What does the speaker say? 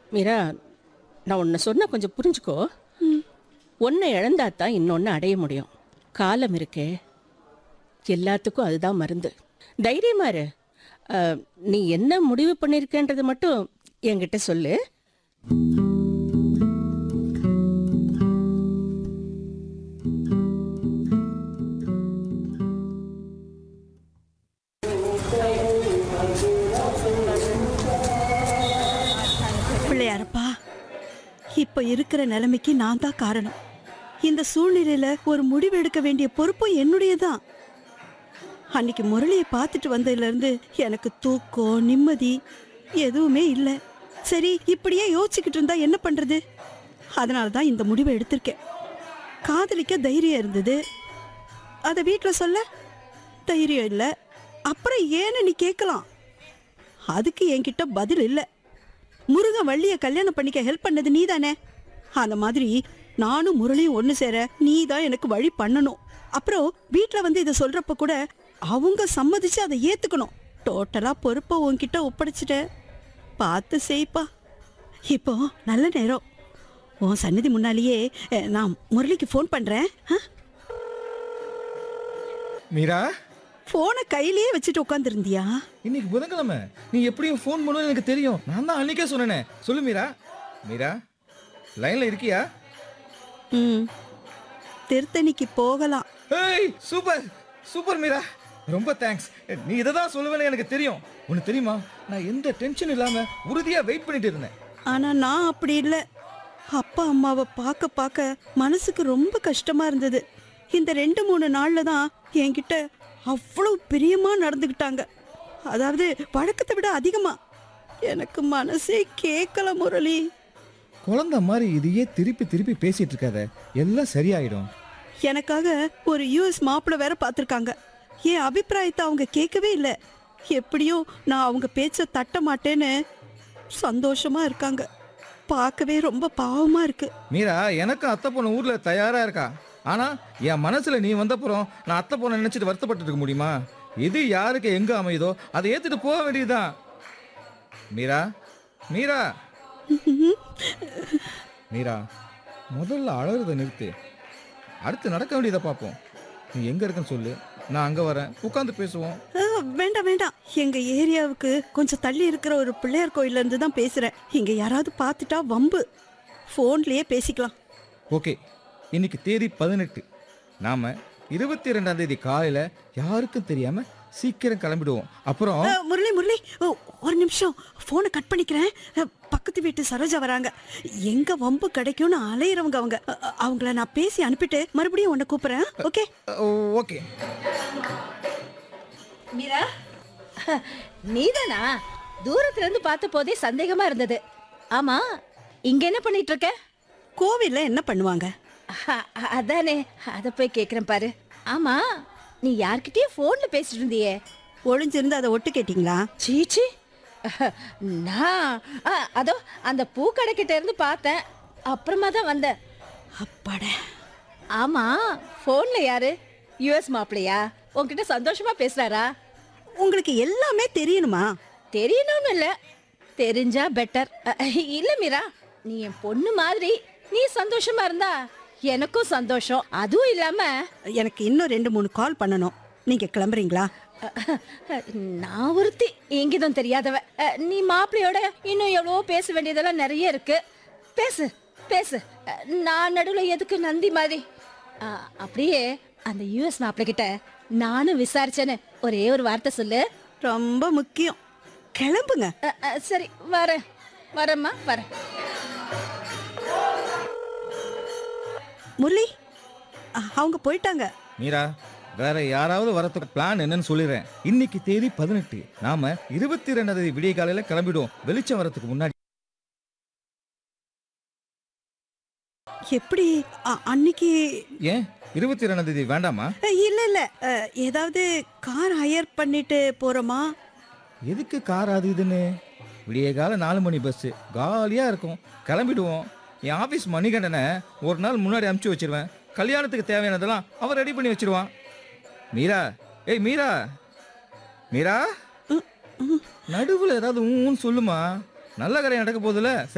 மீரா நான் ஒன்று சொன்ன கொஞ்சம் புரிஞ்சுக்கோ ஒன்றை இழந்தா தான் இன்னொன்று அடைய முடியும் காலம் இருக்கே எல்லாத்துக்கும் அதுதான் மருந்து தைரியமா இரு அஹ், நீ என்ன முடிவு பண்ணியிருக்கன்றது மட்டும் என்கிட்ட சொல்லு பிள்ளையாரப்பா இப்ப இருக்கிற நிலைமைக்கு நான் தான் காரணம் இந்த சூழ்நிலையில ஒரு முடிவு எடுக்க வேண்டிய பொறுப்பும் என்னுடையதான் அன்னைக்கு முரளியை பார்த்துட்டு வந்ததுல இருந்து எனக்கு தூக்கம் நிம்மதி எதுவுமே இல்லை சரி இப்படியே யோசிச்சுக்கிட்டு இருந்தா என்ன பண்றது அதனால தான் இந்த முடிவை எடுத்திருக்கேன் காதலிக்க தைரியம் இருந்தது அதை வீட்டில் சொல்ல தைரியம் இல்லை அப்புறம் ஏன்னு நீ கேட்கலாம் அதுக்கு என்கிட்ட பதில் இல்லை முருகன் வள்ளிய கல்யாணம் பண்ணிக்க ஹெல்ப் பண்ணது நீதானே அந்த மாதிரி நானும் முரளியும் ஒன்று சேர நீ தான் எனக்கு வழி பண்ணணும் அப்புறம் வீட்டில் வந்து இதை சொல்றப்ப கூட அவங்க சம்மதிச்சு அதை ஏத்துக்கணும் டோட்டலா பொறுப்பை உன்கிட்ட ஒப்படைச்சிட்டேன் பார்த்து செய்ப்பா இப்போ நல்ல நேரம் உன் சந்நிதி முன்னாலேயே அஹ், நான் முரளிக்கு ஃபோன் பண்றேன் ஆ? மீரா ஃபோனை கையிலேயே வச்சுட்டு உட்காந்துருந்தியா இன்னைக்கு புதன்கிழமை நீ எப்படியும் ஃபோன் பண்ணுவேன்னு எனக்கு தெரியும் நான் தான் அன்னைக்கே சொன்னேனே சொல்லு மீரா மீரா லைன்ல இருக்கியா ம் திருத்தணிக்கு போகலாம் ஏய் சூப்பர் சூப்பர் மீரா ரொம்ப தேங்க்ஸ் நீ இதை தான் சொல்லுவேன்னு எனக்கு தெரியும் உனக்கு தெரியுமா நான் எந்த டென்ஷன் இல்லாம உறுதியா வெயிட் பண்ணிட்டு இருந்தேன் ஆனா நான் அப்படி இல்லை அப்பா அம்மாவை பார்க்க பார்க்க மனசுக்கு ரொம்ப கஷ்டமா இருந்தது இந்த ரெண்டு மூணு நாள்ல தான் என்கிட்ட அவ்வளவு பிரியமா நடந்துக்கிட்டாங்க அதாவது வழக்கத்தை விட அதிகமா எனக்கு மனசே கேட்கல முரளி குழந்தை மாதிரி இதையே திருப்பி திருப்பி பேசிட்டு இருக்காத எல்லாம் சரியாயிடும் எனக்காக ஒரு யூஎஸ் மாப்பிள்ளை வேற பார்த்துருக்காங்க என் அபிப்பிராயத்தை அவங்க கேட்கவே இல்லை எப்படியோ நான் அவங்க பேச்ச தட்ட மாட்டேன்னு சந்தோஷமா இருக்காங்க பார்க்கவே ரொம்ப பாவமா இருக்கு மீரா எனக்கும் அத்தை பொண்ணு ஊர்ல தயாரா இருக்கா ஆனா என் மனசுல நீ வந்தப்புறம் நான் அத்தை பொண்ணை நினைச்சிட்டு வருத்தப்பட்டு இருக்க முடியுமா எது யாருக்கு எங்க அமையுதோ அதை ஏத்துட்டு போக வேண்டியதுதான் மீரா மீரா மீரா முதல்ல அழறத நிறுத்து அடுத்து நடக்க வேண்டியதை பார்ப்போம் நீ எங்க இருக்கன்னு சொல்லு நான் அங்க வரேன் உட்காந்து பேசுவோம் ஆ, வேண்டாம் வேண்டாம் எங்க ஏரியாவுக்கு கொஞ்சம் தள்ளி இருக்கிற ஒரு பிள்ளையார் கோயில்ல இருந்து தான் பேசுறேன் இங்க யாராவது பார்த்துட்டா வம்பு ஃபோன்லயே பேசிக்கலாம் ஓகே இன்னைக்கு தேதி பதினெட்டு நாம இருபத்தி ரெண்டாம் தேதி காலையில யாருக்கும் தெரியாம சீக்கிரம் கிளம்பிடுவோம் அப்புறம் ஆ, முரளி முரளி ஓ, ஒரு நிமிஷம் ஃபோனை கட் பண்ணிக்கிறேன் ஆ, பக்கத்து வீட்டு சரோஜா வராங்க எங்க வம்பு கிடைக்கும்னு அலையிறவங்க அவங்க அ, அ, அவங்கள நான் பேசி அனுப்பிட்டு மறுபடியும் உன்னை கூப்பிடுறேன் ஓகே ஓகே மீரா நீதானா தூரத்துல இருந்து பார்த்த போதே சந்தேகமா இருந்தது ஆமா இங்க என்ன பண்ணிட்டு இருக்க கோவில்ல என்ன பண்ணுவாங்க அ- அ- அதானே அத போய் கேக்குறேன் பாரு ஆமா நீ யார்கிட்டயும் போன்ல பேசிட்டு இருந்தியே ஒளிஞ்சிருந்து அதை ஒட்டு கேட்டிங்களா சீச்சி நான் அ, அதோ அந்த பூக்கடை கிட்ட இருந்து பார்த்தேன் அப்புறமா தான் வந்தேன் அப்பாட ஆமா போன்ல யாரு யுஎஸ் மாப்பிளையா உன்கிட்ட சந்தோஷமா பேசுறாரா உங்களுக்கு எல்லாமே தெரியணுமா தெரியணும்னு இல்ல தெரிஞ்சா பெட்டர் இல்ல மீரா நீ என் பொண்ணு மாதிரி நீ சந்தோஷமா இருந்தா எனக்கும் சந்தோஷம் அதுவும் இல்லாம எனக்கு இன்னும் ரெண்டு மூணு கால் பண்ணணும் நீங்க கிளம்புறீங்களா நான் ஒருத்தி எங்கிதும் தெரியாதவ அஹ், நீ மாப்பிள்ளையோட இன்னும் எவ்வளவோ பேச வேண்டியதெல்லாம் நிறைய இருக்கு பேசு பேசு அஹ், நான் நடுவுல எதுக்கு நந்தி மாதிரி அஹ், அப்படியே அந்த யூஎஸ் மாப்பிள்ளை கிட்ட நானும் விசாரிச்சேன்னு ஒரே ஒரு வார்த்தை சொல்லு ரொம்ப முக்கியம் கிளம்புங்க அஹ், அஹ், சரி வரேன் வரேம்மா வரேன் முரளி அ, அவங்க போயிட்டாங்க மீரா வேற யாராவது வரதுக்கு பிளான் என்னன்னு சொல்லிடுறேன் இன்னைக்கு தேதி பதினெட்டு நாம இருபத்தி ரெண்டாம் தேதி விடிய காலையில கிளம்பிடுவோம் வெளிச்சம் வரதுக்கு முன்னாடி எப்படி அ- அன்னைக்கு ஏன் இருபத்தி ரெண்டாம் தேதி வேண்டாமா அ, இல்ல இல்ல அ, ஏதாவது கார் ஹையர் பண்ணிட்டு போறோமா எதுக்கு கார் அது இதுன்னு விடிய கால நாலு மணி பஸ் காலியா இருக்கும் கிளம்பிடுவோம் என் ஆபீஸ் மணிகண்டனை ஒரு நாள் முன்னாடி அனுப்பிச்சு வச்சிருவேன் கல்யாணத்துக்கு தேவையானதெல்லாம் அவன் ரெடி பண்ணி வச்சிருவான் மீரா ஏய் மீரா மீரா நடுவுல ஏதாவது ஊன்னு சொல்லுமா நல்ல கரையம் நடக்க போகுதுல